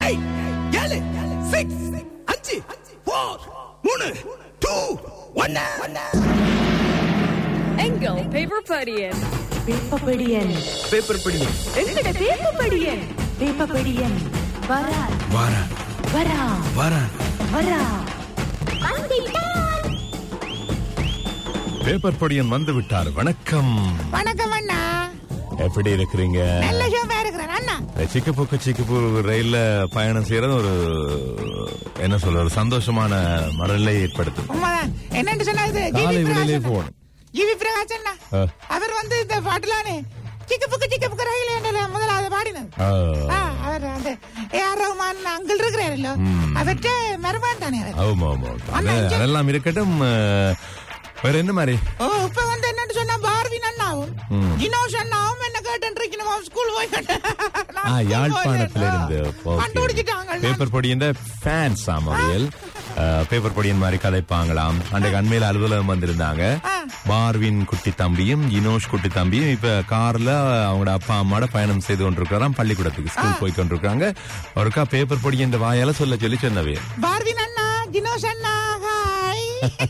Eight ஏழு six அஞ்சு four மூணு டூ ஒன்னு எங்கள் பேப்பர் படியன் வேப்பப்படியன் பேப்பர் படி எங்கட வேப்பப்படியன் வேப்பப்படியன் வரா வாரா வரா வாரா வரா பேப்பர் பொடியன் வந்து விட்டார் வணக்கம் வணக்கம் அண்ணா எப்படி இருக்கிறீங்க நல்ல ஷோமா இருக்கிறேன் அண்ணா சிக்கப்புக்கு சிக்கப்பு ரயில்ல பயணம் செய்யறது ஒரு என்ன சொல்ற ஒரு சந்தோஷமான மனநிலை ஏற்படுத்தும் உண்மைதான் என்னன்னு சொன்னா இது காலை ஜிவி வேளையிலே பிரகாஷ் போகணும் ஜிவி பிரகாஷ் அண்ணா ஆ. அவர் வந்து இந்த பாட்டுலானே சிக்கு புக்கு சிக்கு புக்கு ரயில் என்ற முதலாவது பாடினது ஆ. ஆ, அவர் அந்த ஏ ஆர் ரஹ்மான் அங்கிள் இருக்கிறாரല്ലോ அவர்கிட்ட மருமான் தானே அவர் ஆமா ஆமா அண்ணா, அது- இங்க- அதெல்லாம் இருக்கட்டும் அஹ், வேற என்ன மாதிரி ஓ இப்ப வந்து என்னன்னு சொன்னா பார்வின் அண்ணாவும் ஜினோஷ் அண்ணாவும் என்ன கேட்டு இருக்கணும் ஸ்கூல் போய் ஆ, யாழ்ப்பாணத்துல இருந்து கண்டுபிடிச்சிட்டாங்க பேப்பர் பொடியின் ஃபேன் சாமவியல் பேப்பர் பொடியன் மாதிரி கதைப்பாங்களாம் அன்றைக்கு அண்மையில அலுவலகம் வந்திருந்தாங்க ஆ. பார்வின் குட்டி தம்பியும் இனோஷ் குட்டி தம்பியும் இப்ப கார்ல அவங்களோட அப்பா அம்மாவோட பயணம் செய்து கொண்டிருக்கிறாராம் பள்ளிக்கூடத்துக்கு ஸ்கூல் போய் கொண்டிருக்காங்க அவருக்கா பேப்பர் பொடி என்ற வாயால சொல்ல சொல்லி சொன்னவே பார்வின் அண்ணா ஜினோஷ் அண்ணா ஹாய்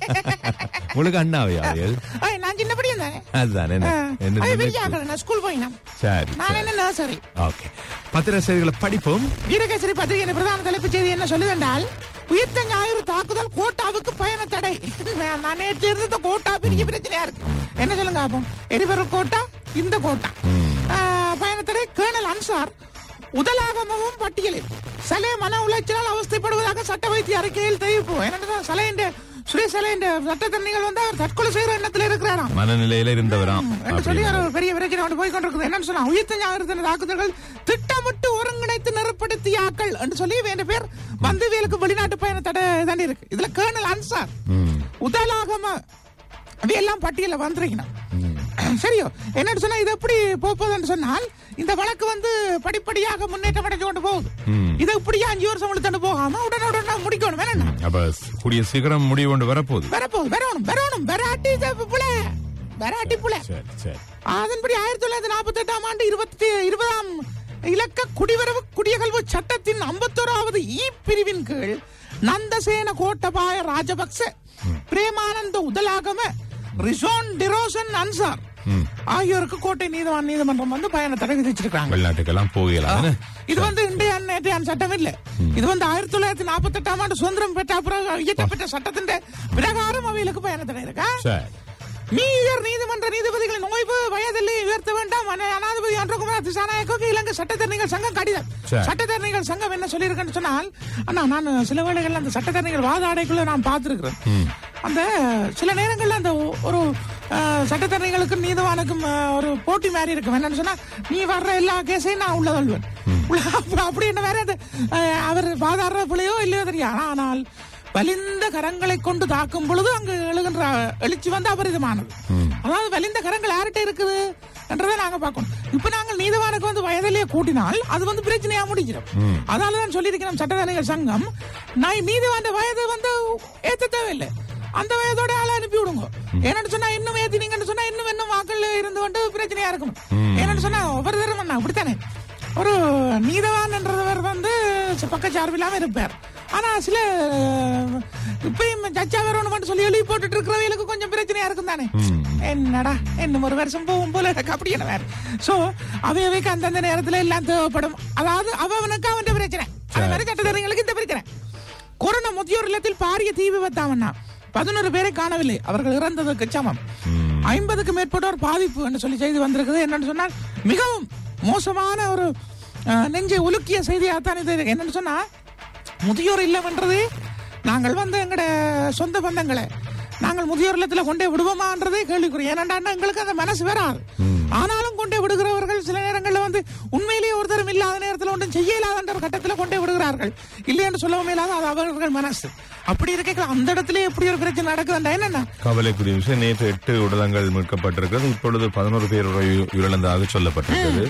உங்களுக்கு அண்ணாவையா அவையல் ஏய், நான் சின்ன படியும் தானே அதுதானே ஆ. என்ன அது நினைப்பு? பெரிய ஆக்கள், நான் ஸ்கூல் போயினேன் சரி நான் சரி. என்ன நர்சரி ஓகே பத்திர செய்திகளை படிப்போம் வீரகேசரி பத்திரிகையின் பிரதான தலைப்புச் செய்தி என்ன சொல்லுதென்றால் உயிர்த்த ஞாயிறு தாக்குதல் கோட்டாவுக்கு பயண தடை நான் நான் நேற்று இருந்த கோட்டா பெரிய பிரச்சனையா இருக்கு என்ன சொல்லுங்க அப்போ எரிபொருள் கோட்டா இந்த கோட்டா ஆ, பயண தடை கேர்னல் அன்சார் உதலாகமும் பட்டியலில் சலே மன உளைச்சலால் அவஸ்தைப்படுவதாக சட்ட வைத்திய அறிக்கையில் தெரிவிப்பு என்னன்னா சலையின் சுரேஷ் சலையின் சட்டத்தரணிகள் வந்து அவர் தற்கொலை செய்கிற எண்ணத்தில் இருக்கிறாராம் மனநிலையில இருந்தவராம் என்று சொல்லி அப்படின்னு. ஒரு பெரிய பிரச்சனை கொண்டு போய் கொண்டிருக்குது என்னன்னு சொன்னா உயிர்த்த ஞாயிறு தாக்குதல்கள் திட்டமிட்டு ஒருங்கிணைத்து நெருப்படுத்திய ஆக்கள் என்று சொல்லி வேண்ட பேர் வந்தவியலுக்கு வெளிநாட்டு பயண தடை தாண்டி இருக்கு இதுல கேர்னல் அன்சார் ம். உதலாகம அவையெல்லாம் பட்டியல வந்திருக்கணும் சரியோ என்னன்னு சொன்னா இது எப்படி போகுதுன்னு சொன்னால் இந்த வழக்கு வந்து படிப்படியாக முன்னேற்றம் அடைஞ்சு கொண்டு போகுது ம். இது இப்படியே அஞ்சு வருஷம் இழுத்துட்டு போகாம உடனே உடனே முடிக்கணும் வேணும் அப்ப கூடிய சீக்கிரம் முடிவு கொண்டு வரப்போகுது வரப்போகுது வரணும் வரணும் வராட்டி இது புல வராட்டி புல சரி சரி அதன்படி ஆயிரத்தி தொள்ளாயிரத்தி நாற்பத்தி எட்டாம் ஆண்டு இருபத்தி இருபதாம் இலக்க குடிவரவு குடியகல்வு சட்டத்தின் ஐம்பத்தோராவது இ பிரிவின் கீழ் நந்தசேன கோட்டபாய ராஜபக்ச பிரேமானந்த உதலாகம ரிசோன் டிரோசன் அன்சார் ஆகியோருக்கு கோட்டை நீதிவான் நீதிமன்றம் வந்து பயண தடை விதிச்சிருக்காங்க வெளிநாட்டுக்கெல்லாம் போகலாம் இது வந்து இன்றைய நேற்றைய சட்டம் இல்ல இது வந்து ஆயிரத்தி தொள்ளாயிரத்தி நாற்பத்தி எட்டாம் ஆண்டு சுதந்திரம் பெற்ற பிறகு இயற்றப்பட்ட சட்டத்தின் பிரகாரம் அவைகளுக்கு பயண தடை இருக்கா சரி நீதியர் நீதிமன்ற நீதிபதிகளின் ஓய்வு வயதில் உயர்த்த வேண்டாம் அன- அனாதிபதி அன்றகுமார் திசாநாயக்கு இலங்கை சட்டத்தரணிகள் சங்கம் கடிதம் சரி. சட்டத்தரணிகள் சங்கம் என்ன சொல்லியிருக்கேன்னு சொன்னால் அண்ணா நான் சில வேளைகள்ல அந்த சட்டத்தரணிகள் வாதாடைக்குள்ள நான் பார்த்திருக்கிறேன் அந்த சில நேரங்கள்ல அந்த ஒ- ஒரு அஹ், சட்டத்தரணிகளுக்கும் நீதிவானுக்கும் அஹ், ஒரு போட்டி மாதிரி இருக்கும் என்னன்னு சொன்னா நீ வர்ற எல்லா கேஸையும் நான் உள்ள தள்ளுவேன் உள்ள அப்ப- அப்படி என்ன வேற அது அஹ், அவர் வாதாடுற பிள்ளையோ இல்லையோ தெரியாது ஆனால் வலிந்த கரங்களை கொண்டு தாக்கும் பொழுது அங்கு எழுகின்ற எழுச்சி வந்து அபரிதமானது அதாவது வலிந்த கரங்கள் யார்கிட்ட இருக்குது என்றதை நாங்க பார்க்கணும் இப்ப நாங்கள் நீதிவானுக்கு வந்து வயதிலேயே கூட்டினால் அது வந்து பிரச்சனையா முடிஞ்சிடும் அதனாலதான் சொல்லியிருக்கிறோம் சட்டத்தரணிகள் சங்கம் நான் நீதிவான் வயது வந்து ஏத்த தேவையில்லை அந்த வயதோட ஆளை அனுப்பி விடுங்க என்னன்னு சொன்னா இன்னும் ஏத்தினீங்கன்னு சொன்னா இன்னும் இன்னும் வாக்கள் இருந்து கொண்டு பிரச்சனையா இருக்கும் என்னன்னு சொன்னா ஒவ்வொரு தரம் அண்ணா அப்படித்தானே ஒரு நீதவான் என்றவர் வந்து பக்கச்சார்பு இல்லாம இருப்பார் ஆனா சில அஹ், இப்பயும் ஜட்ஜா வரணும் சொல்லி எழுதி போட்டுட்டு இருக்கிறவங்களுக்கு கொஞ்சம் பிரச்சனையா இருக்கும் தானே என்னடா இன்னும் ஒரு வருஷம் போகும் போல எனக்கு அப்படி என்ன வேற சோ அவையவைக்கு அந்தந்த நேரத்துல எல்லாம் தேவைப்படும் அதாவது அவனுக்கு அவன் பிரச்சனை அது மாதிரி சட்டத்தரங்களுக்கு இந்த பிரச்சனை கொரோனா முதியோர் இல்லத்தில் பாரிய தீ விபத்தாமண்ணா பதினோரு பேரை காணவில்லை அவர்கள் இறந்ததற்கு சமம் ஐம்பதுக்கு மேற்பட்டோர் பாதிப்பு என்று சொல்லி செய்தி வந்திருக்குது என்னன்னு சொன்னால் மிகவும் மோசமான ஒரு அஹ், நெஞ்சை உலுக்கிய செய்தியாகத்தான் இது இருக்கு. என்னன்னு சொன்னா முதியோர் இல்லம்ன்றது நாங்கள் வந்து எங்கட சொந்த பந்தங்களை நாங்கள் முதியோர் இல்லத்துல கொண்டே விடுவோமான்றதே கேள்விக்குறி ஏனண்டா எங்களுக்கு அந்த மனசு வராது ஆனாலும் கொண்டே விடுகிறவர்கள் சில நேரங்கள்ல வந்து உண்மையிலேயே ஒருத்தரும் இல்லாத நேரத்தில் ஒன்றும் செய்ய இல்லாத ஒரு கட்டத்துல கொண்டே விடுகிறார்கள் இல்லை என்று சொல்லவும் இல்லாத அது அவர்கள் மனசு அப்படி இருக்க அந்த இடத்துல எப்படி ஒரு பிரச்சனை நடக்குதுண்டா என்னன்னா கவலைக்குரிய விஷயம் நேற்று எட்டு உடலங்கள் மீட்கப்பட்டிருக்கிறது இப்பொழுது பதினோரு பேர் உயிர்- உயிரிழந்ததாக சொல்லப்பட்டிருக்கிறது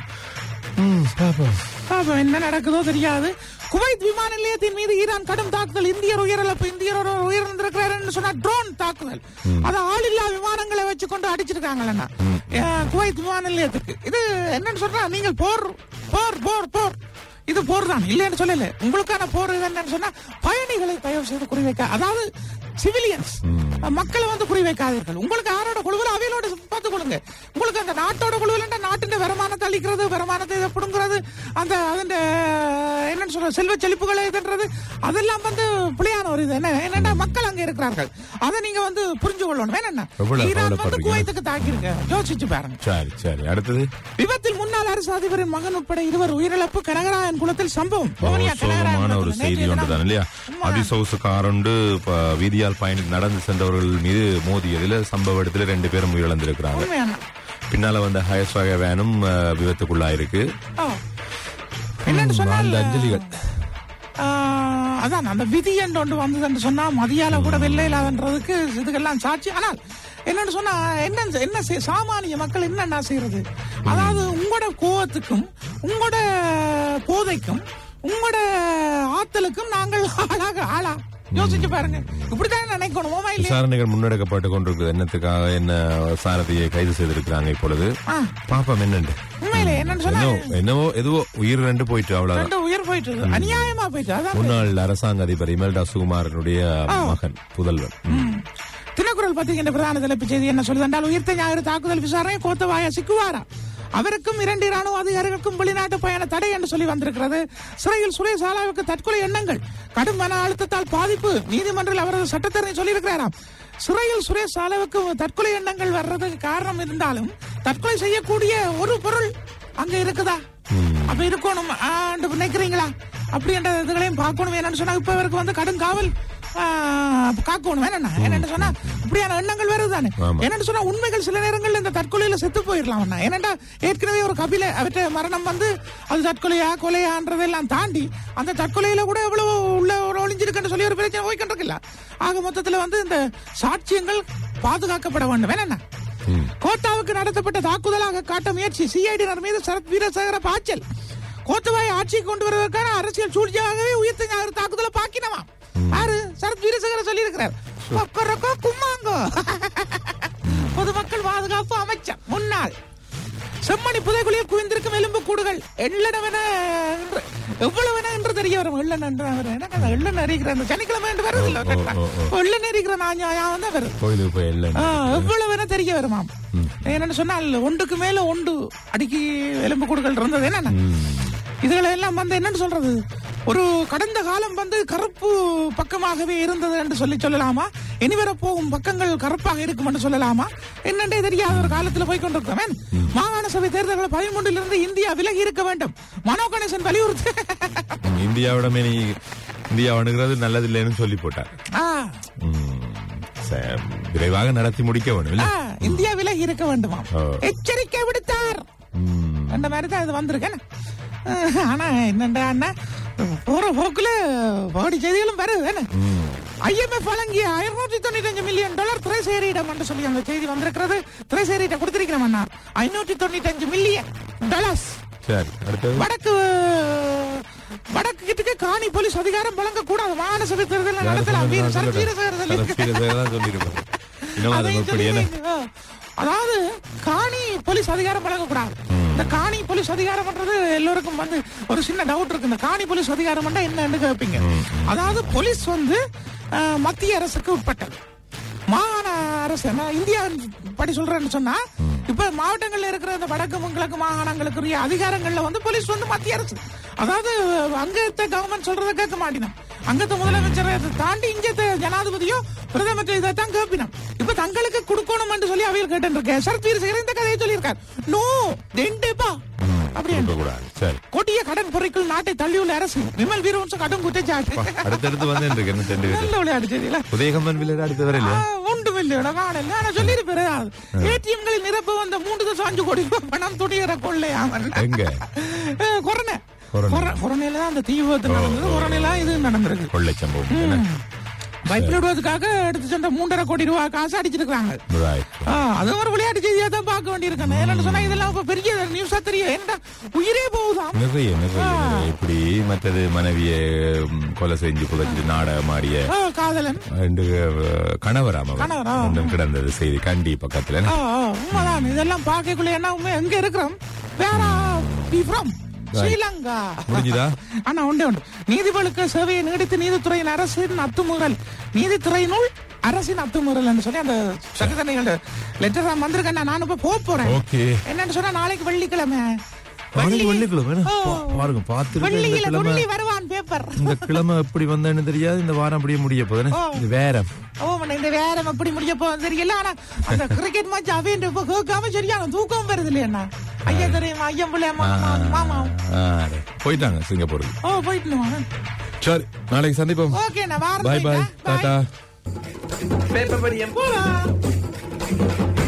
ம், பாப்போம். பாப்போம் என்ன நடக்குதோ தெரியாது குவைத் விமான நிலையத்தின் மீது ஈரான் கடும் தாக்குதல் இந்தியர் உயிரிழப்பு இந்தியர் ஒரு உயிரிழந்திருக்கிறார் சொன்னா ட்ரோன் தாக்குதல் அது ஆளில்லா விமானங்களை வச்சு கொண்டு அடிச்சிருக்காங்களா குவைத் விமான நிலையத்துக்கு இது என்னன்னு சொல்றா நீங்கள் போர் போர் போர் போர் இது போர் தான் இல்லைன்னு சொல்லல உங்களுக்கான போர் இது என்னன்னு சொன்னா பயணிகளை தயவு செய்து குறிவைக்க அதாவது சிவிலியன்ஸ் மக்களை வந்து குறிவைக்காதீர்கள் உங்களுக்கு யாரோட குழுவில் அவையோட பார்த்துக் கொள்ளுங்க உங்களுக்கு அந்த நாட்டோட குழுவில் நாட்டின் வருமானத்தை அளிக்கிறது வருமானத்தை இதை பிடுங்குறது அந்த அதன் என்னன்னு சொல்ற செல்வ செழிப்புகளை இதுன்றது அதெல்லாம் வந்து பிள்ளையான ஒரு இது என்ன என்னன்னா மக்கள் அங்க இருக்கிறார்கள் அதை நீங்க வந்து புரிஞ்சு கொள்ளணும் வேணா எவ்வளவு ஈரான் வந்து கவலைப்படுறீங்க? குவைத்துக்கு தாக்கிருங்க யோசிச்சு பாருங்க சரி சரி அடுத்தது விபத்தில் முன்னாள் அரசு அதிபரின் மகன் உட்பட இருவர் உயிரிழப்பு கனகராயன் குளத்தில் சம்பவம் பவனியா சோகமான கனகராயன் ஒரு குளத்தில் செய்தி நேற்றைய ஒன்றுதான் தினம் இல்லையா உண்மைதான். அதிசௌசு காரொண்டு ப- வீதியால் பயணி நடந்து சென்றவர்கள் மீது மோதியதில் சம்பவ இடத்துல ரெண்டு பேரும் உயிரிழந்திருக்கிறாங்க உண்மையான பின்னால வந்த ஹயஸ் வகை வேனும் அஹ், விபத்துக்குள்ளாயிருக்கு ஆ. என்னன்னு சொன்னால் வாழ்ந்த அஞ்சலிகள் ஆ, அதான் அந்த விதி என்று ஒன்று வந்ததுன்னு சொன்னா மதியால கூட வெள்ளை இல்லாதன்றதுக்கு இதுக்கெல்லாம் சாட்சி ஆனால் என்னன்னு சொன்னா என்ன என்ன செய்- சாமானிய மக்கள் என்னென்ன செய்யறது அதாவது உங்களோட கோவத்துக்கும் உங்களோட போதைக்கும் உங்களோட ஆத்தலுக்கும் நாங்கள் ஆளாக ஆளா யோசிச்சு பாருங்க இப்படிதான் நினைக்கணும் ஓமா இல்லையா விசாரணைகள் முன்னெடுக்கப்பட்டு கொண்டிருக்குது என்னத்துக்காக என்ன சாரதியை கைது செய்திருக்கிறாங்க இப்பொழுது ஆ, பாப்போம் என்னண்டு உண்மையிலே என்னன்னு சொன்னா என்னவோ என்னவோ எதுவோ உயிர் ரெண்டு போயிட்டு அவ்வளவுதான் ரெண்டு உயிர் போயிட்டு இருக்கு. அநியாயமா போயிட்டு அதான் முன்னாள் அரசாங்க அதிபர் இமல்டா சுகுமாரனுடைய மகன் புதல்வன் ம். தினக்குரல் பத்திரிகை பிரதான தலைப்புச் செய்தி என்ன சொல்லுது என்றால் உயிர்த்த ஞாயிறு தாக்குதல் விசாரணை கோத்தவாய சிக்குவாரா அவருக்கும் இரண்டு ராணுவ அதிகாரிகளுக்கும் வெளிநாட்டு பயண தடை என்று சொல்லி வந்திருக்கிறது சிறையில் சுரேஷ் ஆலாவுக்கு தற்கொலை எண்ணங்கள் கடும் மன அழுத்தத்தால் பாதிப்பு நீதிமன்றில் அவரது சட்டத்தரணி சொல்லியிருக்கிறாராம் சிறையில் சுரேஷ் ஆலாவுக்கு தற்கொலை எண்ணங்கள் வர்றதுக்கு காரணம் இருந்தாலும் தற்கொலை செய்யக்கூடிய ஒரு பொருள் அங்க இருக்குதா அப்ப இருக்கணும் ஆண்டு நினைக்கிறீங்களா அப்படின்ற இதுகளையும் பார்க்கணும் என்னன்னு சொன்னா இப்ப இவருக்கு வந்து கடும் காவல் ஆ, காக்கணும் வேணா என்னன்னு சொன்னா இப்படியான எண்ணங்கள் வருதுதானே ஆமா. என்னன்னு சொன்னா உண்மைகள் சில நேரங்கள்ல இந்த தற்கொலையில செத்து போயிடலாம் அண்ணா. ஏனென்றா ஏற்கனவே ஒரு கபில அவற்றை மரணம் வந்து அது தற்கொலையா கொலையான்றதெல்லாம் தாண்டி அந்த தற்கொலையில கூட எவ்வளவு உள்ள ஒரு ஒளிஞ்சிருக்குன்னு சொல்லி ஒரு பிரச்சனை போய்கிட்டு ஆக மொத்தத்துல வந்து இந்த சாட்சியங்கள் பாதுகாக்கப்பட வேண்டும் வேணா கோத்தாவுக்கு நடத்தப்பட்ட தாக்குதலாக காட்ட முயற்சி சிஐடியினர் மீது சரத் வீரசேகர பாய்ச்சல் கோத்தவாய் ஆட்சிக்கு கொண்டு வருவதற்கான அரசியல் சூழ்ச்சியாகவே உயிர்த்த ஞாயிறு தாக்குதலை பாக்கினவா யாரு சரத் வீரசேகர சொல்லி இருக்கிறார் கும்மாங்கோ பொதுமக்கள் பாதுகாப்பு அமைச்சர் முன்னாள் செம்மணி புதைக்குழியில் குவிந்திருக்கும் எலும்பு கூடுகள் எள்ளனவென என்று- எவ்வளவென என்று தெரிய வரும் எள்ளன் என்று அவர் எனக்கு அந்த எள்ளன் அறிகிற அந்த சனிக்கிழமை என்று வருது இல்ல ஓ, ஓ, எள்ளன் அறிகிற நான் ஞாபகம் தான் வருது கோயிலுக்கு போய் இல்லை ஆ, எவ்வளவு வேணா தெரிய வருமாம் என்னன்னு சொன்னால் ஒன்றுக்கு மேல ஒன்று அடிக்கி எலும்பு கூடுகள் இருந்தது என்னன்னா இதுகளை எல்லாம் வந்து என்னன்னு சொல்றது ஒரு கடந்த காலம் வந்து கருப்பு பக்கமாகவே இருந்தது என்று சொல்லி சொல்லலாமா இனிவர போகும் பக்கங்கள் கருப்பாக இருக்கும் என்று சொல்லலாமா என்னன்றே தெரியாத ஒரு காலத்துல போய் கொண்டிருக்கோம் மாகாண சபை தேர்தல்கள் பதிமூன்றிலிருந்து இந்தியா விலகி இருக்க வேண்டும் மனோ கணேசன் வலியுறுத்து ம், இந்தியாவிடமே நீ இந்தியா அணுகிறது நல்லதில்லைன்னு சொல்லி போட்டார் ஆ, ம், ச- விரைவாக நடத்தி முடிக்க வேணும் இல்ல ஆ, இந்தியா விலகி இருக்க வேண்டுமா ஓ. எச்சரிக்கை விடுத்தார் ம், அந்த மாதிரி தான் இது வந்திருக்கேன் ஆனா என்னண்டா அண்ணா போற போக்குல பாடி செய்திகளும் வருது என்ன ஐஎம்எஃப் வழங்கிய இருநூற்றி தொண்ணூத்தி அஞ்சு மில்லியன் டாலர் திரைசேரியிடம் என்று சொல்லி அந்த செய்தி வந்திருக்கிறது திரைசேரியிட்ட கொடுத்திருக்கிறோம் அண்ணா ஐநூற்றி தொண்ணூத்தி அஞ்சு மில்லியன் டாலர்ஸ் சரி அடுத்தது வடக்கு வடக்கு கிட்டக்கு காணி போலீஸ் அதிகாரம் வழங்க கூடாது மாகாண சபை தேர்தல் நடத்தலாம் வீர சரத் வீரசேகர் சொல்லியிருக்கிறார். சொல்லியிருக்கோம் இன்னும் அது அதையும் எப்படி என்ன சொல்லி, ஆ. அதாவது காணி போலீஸ் அதிகாரம் வழங்கக்கூடாது இந்த காணி போலீஸ் அதிகாரம் பண்றது எல்லோருக்கும் வந்து ஒரு சின்ன டவுட் இருக்கு இந்த காணி போலீஸ் அதிகாரம் பண்ணா என்னன்னு கேட்பீங்க அதாவது போலீஸ் வந்து ஆ, மத்திய அரசுக்கு உட்பட்டது மாகாண அரசு நான் இந்தியா படி சொல்றேன்னு சொன்னா இப்ப மாவட்டங்கள்ல இருக்கிற இந்த வடக்கு கிழக்கு மாகாணங்களுக்குரிய அதிகாரங்கள்ல வந்து போலீஸ் வந்து மத்திய அரசு அதாவது அங்கத்த கவர்மெண்ட் சொல்றதை கேட்க மாட்டினோம் அங்கத்த முதலமைச்சரை தாண்டி இங்கத்த ஜனாதிபதியோ பிரதமர் இதைத்தான் கேட்பினோம் இப்ப தங்களுக்கு கொடுக்கணும் சொல்லி அவையில் கேட்டு இருக்கேன் சரத் வீரசேகர் இந்த கதையை சொல்லியிருக்கார் நோ ரெண்டுப்பா அப்படி கூடாது சரி கொடிய கடன் பொறைக்குள் நாட்டை தள்ளியுள்ள அரசு விமல் வீரவன்சம் கடும் குற்றச்சாட்டு அடுத்தடுத்து வந்து இருக்கு என்ன ரெண்டு நல்ல விளையாட்டு செய்தியில உதயகம்பன் விளையாட அடுத்து வர இல்லையா ஒன்று மில்லியோட காணல ஆனா சொல்லியிருப்பேன் ஏடிஎம்களில் நிரப்ப வந்த மூன்று தசம் அஞ்சு கோடி ரூபாய் பணம் துணிகிற கொள்ளையாமன் எங்க கொரோனா கொரோனா. கொரோனையில தான் அந்த தீ விபத்து நடந்தது கொரோனையில இது நடந்திருக்கு கொள்ளை சம்பவம் என்ன? பைப்பில் விடுவதற்காக எடுத்து சென்ற மூன்றரை கோடி ரூபாய் காசு அடிச்சிருக்காங்க Right. ஆ, அது ஒரு விளையாட்டு செய்தியா தான் பார்க்க வேண்டியிருக்கேன் என்னன்னு சொன்னா இதெல்லாம் இப்ப பெரிய நியூஸா தெரியும் என்ன உயிரே போகுதாம் நிறைய நிறைய நிறைய. இப்படி மற்றது மனைவியை ம், கொலை செஞ்சு புதைச்சிட்டு நாடகம் ஆடிய ஆ, காதலன் ரெண்டு அஹ், கணவராம் அவர். கணவரா? ஒன்றும் கிடந்தது செய்தி கண்டி பக்கத்துல ஆ, ஆ, உண்மைதான் இதெல்லாம் பார்க்கக்குள்ள என்ன உண்மை எங்க இருக்கிறோம் வேற பி ஃப்ரம் ஸ்ரீலங்கா முடிஞ்சுதா? ஆனா உண்டு உண்டு நீதிபதிக்கு சேவையை நீடித்து நீதித்துறையின் அரசின் அத்துமுறல் நீதித்துறையினுள் அரசின் அத்துமுறல் என்று சொல்லி அந்த சட்டத்தனைகள் லெட்டர் வந்திருக்கேன் நான் இப்ப போக போறேன் ஓகே என்னன்னு சொன்னா நாளைக்கு வெள்ளிக்கிழமை நாளைக்கு வெள்ளிக்கிழமை என்ன? ஓ. பா- பாருங்க பாத்துருக்கேன் இந்த வெள்ளியில கிழமை வெள்ளி வருவான் பேப்பர் இந்த கிழமை எப்படி வந்தேன்னு தெரியாது இந்த வாரம் அப்படியே முடிய போகுது ஓ. இது வேற ஓ மண்ணே, இந்த வேற எப்படி முடிய போகுது தெரியல ஆனா அந்த கிரிக்கெட் மேட்ச் அவன் இப்ப கேட்காம சரியான தூக்கம் வருது இல்லையா ஐயா தெரியுமா ஐயன் பிள்ளை மாமா மாமா ஆ, போயிட்டாங்க சிங்கப்பூருக்கு ஓ போயிட்டு சரி நாளைக்கு சந்திப்போம் ஓகே நான் வாரம் பாய் பாய் டாடா பேப்பர் படியம் போலாம்